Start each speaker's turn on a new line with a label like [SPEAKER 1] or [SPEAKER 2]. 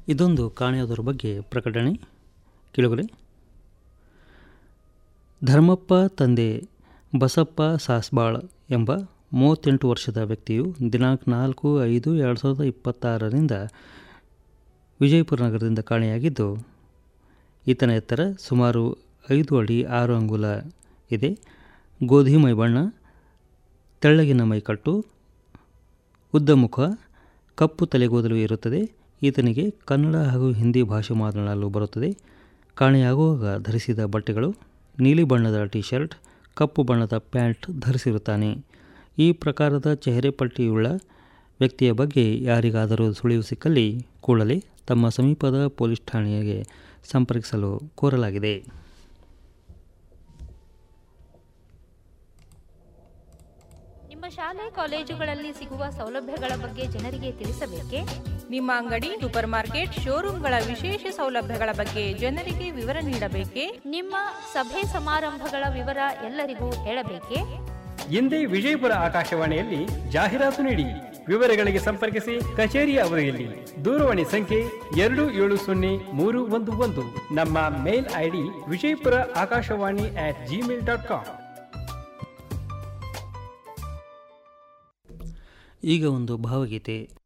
[SPEAKER 1] ಇದೊಂದು ಕಾಣೆಯಾದವರ ಬಗ್ಗೆ ಪ್ರಕಟಣೆ ಕೇಳುಗರೆ ಧರ್ಮಪ್ಪ ತಂದೆ ಬಸಪ್ಪ ಸಾಸ್ಬಾಳ್ ಎಂಬ ಮೂವತ್ತೆಂಟು ವರ್ಷದ ವ್ಯಕ್ತಿಯು ದಿನಾಂಕ ನಾಲ್ಕು ಐದು ಎರಡು ಸಾವಿರದ ಇಪ್ಪತ್ತಾರರಿಂದ ವಿಜಯಪುರ ನಗರದಿಂದ ಕಾಣೆಯಾಗಿದ್ದು ಈತನ ಎತ್ತರ ಸುಮಾರು ಐದು ಅಡಿ ಆರು ಅಂಗುಲ ಇದೆ ಗೋಧಿ ಮೈ ಬಣ್ಣ ತೆಳ್ಳಗಿನ ಮೈಕಟ್ಟು ಉದ್ದ ಮುಖ ಕಪ್ಪು ತಲೆಗೂದಲು ಇರುತ್ತದೆ ಈತನಿಗೆ ಕನ್ನಡ ಹಾಗೂ ಹಿಂದಿ ಭಾಷೆ ಮಾತನಾಡಲು ಬರುತ್ತದೆ ಕಾಣೆಯಾಗುವಾಗ ಧರಿಸಿದ ಬಟ್ಟೆಗಳು ನೀಲಿ ಬಣ್ಣದ ಟಿ ಶರ್ಟ್ ಕಪ್ಪು ಬಣ್ಣದ ಪ್ಯಾಂಟ್ ಧರಿಸಿರುತ್ತಾನೆ ಈ ಪ್ರಕಾರದ ಚೆಹರೆ ಪಟ್ಟಿಯುಳ್ಳ ವ್ಯಕ್ತಿಯ ಬಗ್ಗೆ ಯಾರಿಗಾದರೂ ಸುಳಿವು ಸಿಕ್ಕಲ್ಲಿ ಕೂಡಲೇ ತಮ್ಮ ಸಮೀಪದ ಪೊಲೀಸ್ ಠಾಣೆಗೆ ಸಂಪರ್ಕಿಸಲು ಕೋರಲಾಗಿದೆ
[SPEAKER 2] ನಿಮ್ಮ ಶಾಲೆ ಕಾಲೇಜುಗಳಲ್ಲಿ ಸಿಗುವ ಸೌಲಭ್ಯಗಳ ಬಗ್ಗೆ ಜನರಿಗೆ ತಿಳಿಸಬೇಕೇ
[SPEAKER 3] ನಿಮ್ಮ ಅಂಗಡಿ ಸೂಪರ್ ಮಾರ್ಕೆಟ್ ಶೋರೂಮ್ಗಳ ವಿಶೇಷ ಸೌಲಭ್ಯಗಳ ಬಗ್ಗೆ ಜನರಿಗೆ ವಿವರ ನೀಡಬೇಕೇ
[SPEAKER 2] ನಿಮ್ಮ ಸಭೆ ಸಮಾರಂಭಗಳ ವಿವರ ಎಲ್ಲರಿಗೂ ಹೇಳಬೇಕೇ
[SPEAKER 4] ಎಂದೇ ವಿಜಯಪುರ ಆಕಾಶವಾಣಿಯಲ್ಲಿ ಜಾಹೀರಾತು ನೀಡಿ ವಿವರಗಳಿಗೆ ಸಂಪರ್ಕಿಸಿ ಕಚೇರಿಯ ಅವಧಿಯಲ್ಲಿ ದೂರವಾಣಿ ಸಂಖ್ಯೆ ಎರಡು ಏಳು ಸೊನ್ನೆ ಮೂರು ಒಂದು ಒಂದು ನಮ್ಮ mail ID Vijayapura Akashvani at Gmail dot com
[SPEAKER 1] ಈಗ ಒಂದು ಭಾವಗೀತೆ